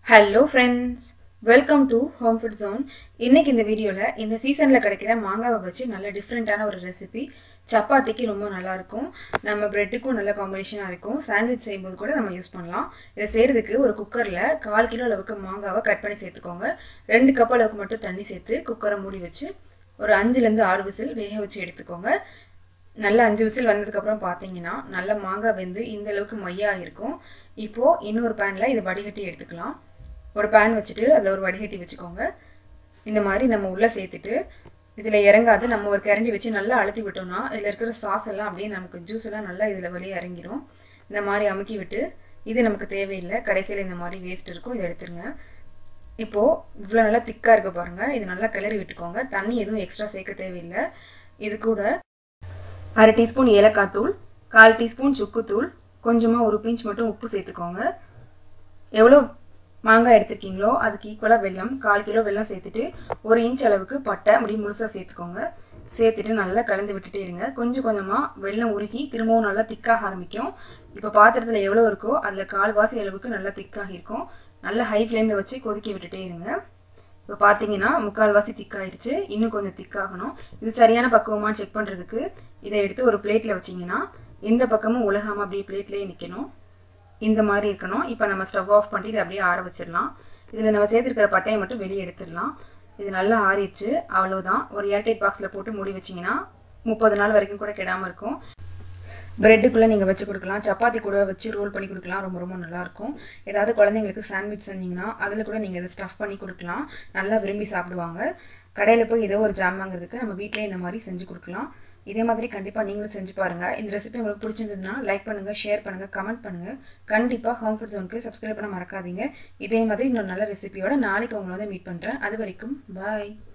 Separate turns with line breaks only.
hello friends welcome to home food zone இன்னைக்கு இந்த வீடியோவில் இந்த சீசனில் கிடைக்கிற மாங்காவை வச்சு நல்ல டிஃப்ரெண்ட்டான ஒரு ரெசிபி சப்பாத்திக்கு ரொம்ப நல்லா இருக்கும் நம்ம ப்ரெட்டுக்கும் நல்ல காம்பினேஷனாக இருக்கும் சாண்ட்விச் செய்யும்போது கூட நம்ம யூஸ் பண்ணலாம் இதை செய்கிறதுக்கு ஒரு குக்கரில் கால் கிலோ அளவுக்கு மாங்காவை கட் பண்ணி சேர்த்துக்கோங்க ரெண்டு கப் அளவுக்கு மட்டும் தண்ணி சேர்த்து குக்கரை மூடி வச்சு ஒரு அஞ்சுலேருந்து ஆறு விசில் வேக வச்சு எடுத்துக்கோங்க நல்ல அஞ்சு விசில் வந்ததுக்கப்புறம் பார்த்தீங்கன்னா நல்ல மாங்காய் வெந்து இந்த அளவுக்கு மையாக இருக்கும் இப்போது இன்னொரு பேனில் இதை வடிகட்டி எடுத்துக்கலாம் ஒரு பேன் வச்சுட்டு அதில் ஒரு வடிகட்டி வச்சுக்கோங்க இந்த மாதிரி நம்ம உள்ளே சேர்த்துட்டு இதில் இறங்காது நம்ம ஒரு கரண்டி வச்சு நல்லா அழுத்தி விட்டோம்னா இதில் இருக்கிற சாஸ் எல்லாம் அப்படியே நமக்கு ஜூஸ் எல்லாம் நல்லா இதில் வெளியே இறங்கிடும் இந்த மாதிரி அமுக்கி விட்டு இது நமக்கு தேவையில்லை கடைசியில் இந்த மாதிரி வேஸ்ட் இருக்கும் இதை எடுத்துருங்க இப்போது இவ்வளோ நல்லா திக்காக இருக்க பாருங்கள் இது நல்லா கிளறி விட்டுக்கோங்க தண்ணி எதுவும் எக்ஸ்ட்ரா சேர்க்க தேவையில்லை இது கூட அரை டீஸ்பூன் ஏலக்காய் தூள் கால் டீஸ்பூன் சுக்குத்தூள் கொஞ்சமாக ஒரு பிஞ்ச் மட்டும் உப்பு சேர்த்துக்கோங்க எவ்வளோ மாங்காய் எடுத்திருக்கீங்களோ அதுக்கு ஈக்குவலாக வெல்லம் கால் கிலோ வெல்லம் சேர்த்துட்டு ஒரு இன்ச் அளவுக்கு பட்டை அப்படி முழுசாக சேர்த்துக்கோங்க சேர்த்துட்டு நல்லா கலந்து விட்டுட்டே இருங்க கொஞ்சம் கொஞ்சமாக வெல்லம் உருகி திரும்பவும் நல்லா திக்காக ஆரம்பிக்கும் இப்போ பாத்திரத்தில் எவ்வளோ இருக்கோ அதில் கால்வாசி அளவுக்கு நல்லா திக்காக இருக்கும் நல்லா ஹை ஃப்ளேமில் வச்சு கொதிக்க விட்டுட்டே இருங்க இப்போ பார்த்தீங்கன்னா முக்கால்வாசி திக்காயிருச்சு இன்னும் கொஞ்சம் திக்காகணும் இது சரியான பக்குவமாக செக் பண்ணுறதுக்கு இதை எடுத்து ஒரு பிளேட்டில் வச்சிங்கன்னா எந்த பக்கமும் உலகாமல் அப்படியே பிளேட்லேயே நிற்கணும் இந்த மாதிரி இருக்கணும் இப்போ நம்ம ஸ்டவ் ஆஃப் பண்ணிட்டு இதை அப்படியே ஆற வச்சிடலாம் இதில் நம்ம சேர்த்துருக்கிற பட்டையை மட்டும் வெளியே எடுத்துடலாம் இது நல்லா ஆறிடுச்சு அவ்வளோதான் ஒரு ஏர்டைட் பாக்ஸில் போட்டு மூடி வச்சிங்கன்னா முப்பது நாள் வரைக்கும் கூட கெடாமல் இருக்கும் ப்ரெட்டுக்குள்ளே நீங்கள் வச்சு கொடுக்கலாம் சப்பாத்தி கூட வச்சு ரோல் பண்ணி கொடுக்கலாம் ரொம்ப ரொம்ப நல்லாயிருக்கும் ஏதாவது குழந்தைங்களுக்கு சாண்ட்விச் செஞ்சிங்கன்னா அதில் கூட நீங்கள் இதை ஸ்டஃப் பண்ணி கொடுக்கலாம் நல்லா விரும்பி சாப்பிடுவாங்க கடையில் போய் ஏதோ ஒரு ஜாம் வாங்குறதுக்கு நம்ம வீட்டிலே இந்த மாதிரி செஞ்சு கொடுக்கலாம் இதே மாதிரி கண்டிப்பாக நீங்களும் செஞ்சு பாருங்கள் இந்த ரெசிபி உங்களுக்கு பிடிச்சிருந்ததுன்னா லைக் பண்ணுங்கள் ஷேர் பண்ணுங்கள் கமெண்ட் பண்ணுங்கள் கண்டிப்பாக ஹோம் ஃபுட் ஜோனுக்கு சப்ஸ்கிரைப் பண்ண மறக்காதீங்க இதே மாதிரி இன்னொரு நல்ல ரெசிபியோட நாளைக்கு உங்களை வந்து மீட் பண்ணுறேன் அது வரைக்கும் பாய்